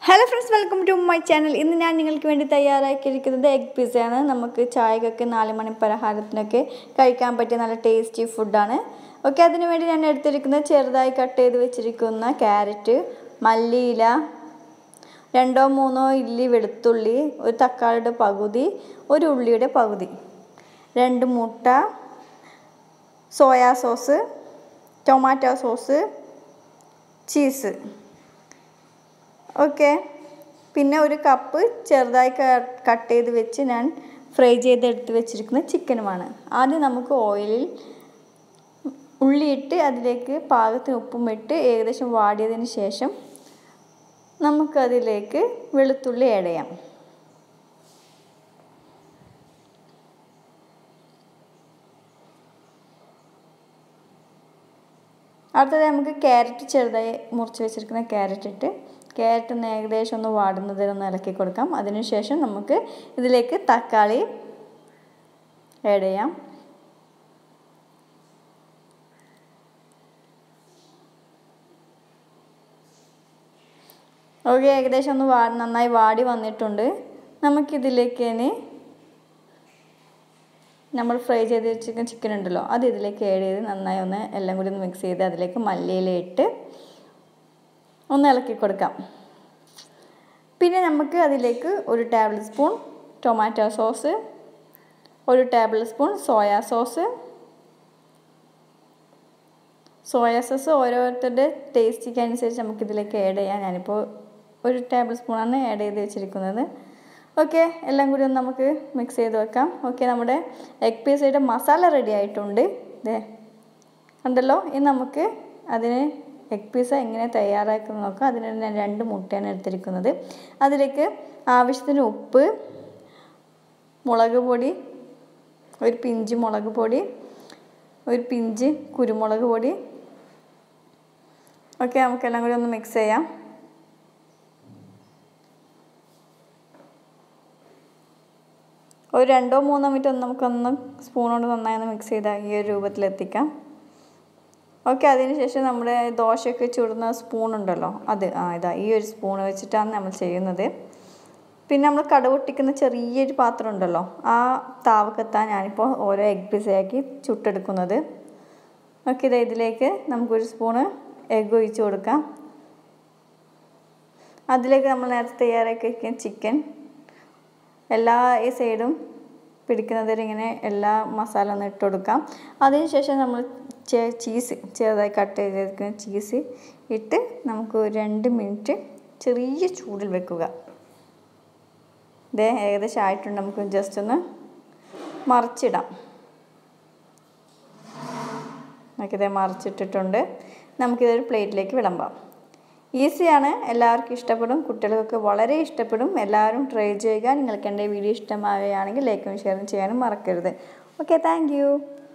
hello friends welcome to my channel ഇന്ന് ഞാൻ നിങ്ങൾക്ക് വേണ്ടി തയ്യാറാക്കിയിരിക്കുന്നത് എഗ് പിസ്സയാണ് നമുക്ക് ചായക്കൊക്കെ നാല് മണി പലഹാരത്തിനൊക്കെ കഴിക്കാൻ പറ്റിയ നല്ല ടേസ്റ്റി ഫുഡാണ് ഓക്കെ അതിന് വേണ്ടി ഞാൻ എടുത്തിരിക്കുന്നത് ചെറുതായി കട്ട് ചെയ്ത് വെച്ചിരിക്കുന്ന ക്യാരറ്റ് മല്ലിയില രണ്ടോ മൂന്നോ ഇല്ലി വെളുത്തുള്ളി ഒരു തക്കാളിയുടെ പകുതി ഒരു ഉള്ളിയുടെ പകുതി രണ്ട് മുട്ട soya sauce tomato sauce cheese okay പിന്നെ ഒരു കപ്പ് ചെറുതായി കട്ട് ചെയ്ത് വെച്ച് ഞാൻ ഫ്രൈ ചെയ്തെടുത്ത് വെച്ചിരിക്കുന്ന ചിക്കനുമാണ് ആദ്യം നമുക്ക് ഓയിലിൽ ഉള്ളിയിട്ട് അതിലേക്ക് പാകത്തിന് ഉപ്പും ഇട്ട് ഏകദേശം വാടിയതിന് ശേഷം നമുക്കതിലേക്ക് വെളുത്തുള്ളി ആഡ് ചെയ്യാം അടുത്തത് നമുക്ക് ക്യാരറ്റ് ചെറുതായി മുറിച്ച് വെച്ചിരിക്കുന്ന ക്യാരറ്റ് ഇട്ട് ക്യാരറ്റ് ഒന്ന് ഏകദേശം ഒന്ന് വാടുന്നതിൽ ഒന്ന് ഇളക്കി കൊടുക്കാം അതിനുശേഷം നമുക്ക് ഇതിലേക്ക് തക്കാളി ആഡ് ചെയ്യാം ഓക്കെ ഏകദേശം ഒന്ന് വാ നന്നായി വാടി വന്നിട്ടുണ്ട് നമുക്കിതിലേക്ക് ഇനി നമ്മൾ ഫ്രൈ ചെയ്ത് വെച്ചിരിക്കുന്ന ചിക്കൻ ഉണ്ടല്ലോ അത് ഇതിലേക്ക് ആഡ് ചെയ്ത് നന്നായി ഒന്ന് എല്ലാം കൂടി ഒന്ന് മിക്സ് ചെയ്ത് അതിലേക്ക് മല്ലിയില ഇട്ട് ഒന്ന് ഇളക്കി കൊടുക്കാം പിന്നെ നമുക്ക് അതിലേക്ക് ഒരു ടേബിൾ സ്പൂൺ ടൊമാറ്റോ സോസ് ഒരു table spoon soya sauce soya sauce ഓരോരുത്തരുടെ ടേസ്റ്റിക്ക് അനുസരിച്ച് നമുക്കിതിലേക്ക് ആഡ് ചെയ്യാം ഞാനിപ്പോൾ ഒരു ടേബിൾ സ്പൂണാണ് ആഡ് ചെയ്ത് വെച്ചിരിക്കുന്നത് ഓക്കെ എല്ലാം കൂടി ഒന്ന് നമുക്ക് മിക്സ് ചെയ്ത് വെക്കാം ഓക്കെ നമ്മുടെ എഗ് പീസയുടെ മസാല റെഡി ആയിട്ടുണ്ട് ഇതേ ഉണ്ടല്ലോ ഇനി നമുക്ക് അതിന് എഗ് പീസ എങ്ങനെ തയ്യാറാക്കുന്നത് നോക്കാം അതിന് ഞാൻ രണ്ട് മുട്ടയാണ് എടുത്തിരിക്കുന്നത് അതിലേക്ക് ആവശ്യത്തിന് ഉപ്പ് മുളക് പൊടി ഒരു പിഞ്ച് മുളക് പൊടി ഒരു പിഞ്ച് കുരുമുളക് പൊടി ഓക്കെ നമുക്കെല്ലാം കൂടി ഒന്ന് മിക്സ് ചെയ്യാം ഒരു രണ്ടോ മൂന്നോ മിനിറ്റ് ഒന്ന് നമുക്കൊന്ന് സ്പൂൺ കൊണ്ട് നന്നായി ഒന്ന് മിക്സ് ചെയ്താൽ ഈ ഒരു രൂപത്തിലെത്തിക്കാം ഓക്കെ അതിനുശേഷം നമ്മുടെ ദോശയൊക്കെ ചുടുന്ന സ്പൂൺ ഉണ്ടല്ലോ അത് ആ ഇതാ ഈ ഒരു സ്പൂൺ വെച്ചിട്ടാണ് നമ്മൾ ചെയ്യുന്നത് പിന്നെ നമ്മൾ കടുപൊട്ടിക്കുന്ന ചെറിയൊരു പാത്രം ഉണ്ടല്ലോ ആ താവക്കത്താണ് ഞാനിപ്പോൾ ഓരോ എഗ് പിസയാക്കി ചുട്ടെടുക്കുന്നത് ഓക്കെ ഇതാ ഇതിലേക്ക് നമുക്കൊരു സ്പൂണ് എഗ് ഒഴിച്ച് കൊടുക്കാം അതിലേക്ക് നമ്മൾ നേരത്തെ തയ്യാറാക്കി വയ്ക്കുന്ന ചിക്കൻ എല്ലാ ഈ സൈഡും പിടിക്കുന്നതിൽ ഇങ്ങനെ എല്ലാ മസാല ഒന്ന് ഇട്ട് കൊടുക്കാം അതിനുശേഷം നമ്മൾ ചീസ് ചെറുതായി കട്ട് ചെയ്തിരിക്കുന്ന ചീസ് ഇട്ട് നമുക്ക് ഒരു രണ്ട് മിനിറ്റ് ചെറിയ ചൂടിൽ വെക്കുക ഇതേ ഏകദേശം ആയിട്ടുണ്ട് നമുക്ക് ജസ്റ്റ് ഒന്ന് മറിച്ചിടാം നമുക്കിതേ മറിച്ചിട്ടിട്ടുണ്ട് നമുക്കിതൊരു പ്ലേറ്റിലേക്ക് വിളമ്പാം ഈസിയാണ് എല്ലാവർക്കും ഇഷ്ടപ്പെടും കുട്ടികൾക്കൊക്കെ വളരെ ഇഷ്ടപ്പെടും എല്ലാവരും ട്രൈ ചെയ്യുക നിങ്ങൾക്ക് എൻ്റെ വീഡിയോ ഇഷ്ടമാവുകയാണെങ്കിൽ ലൈക്കും ഷെയറും ചെയ്യാനും മറക്കരുത് ഓക്കെ താങ്ക്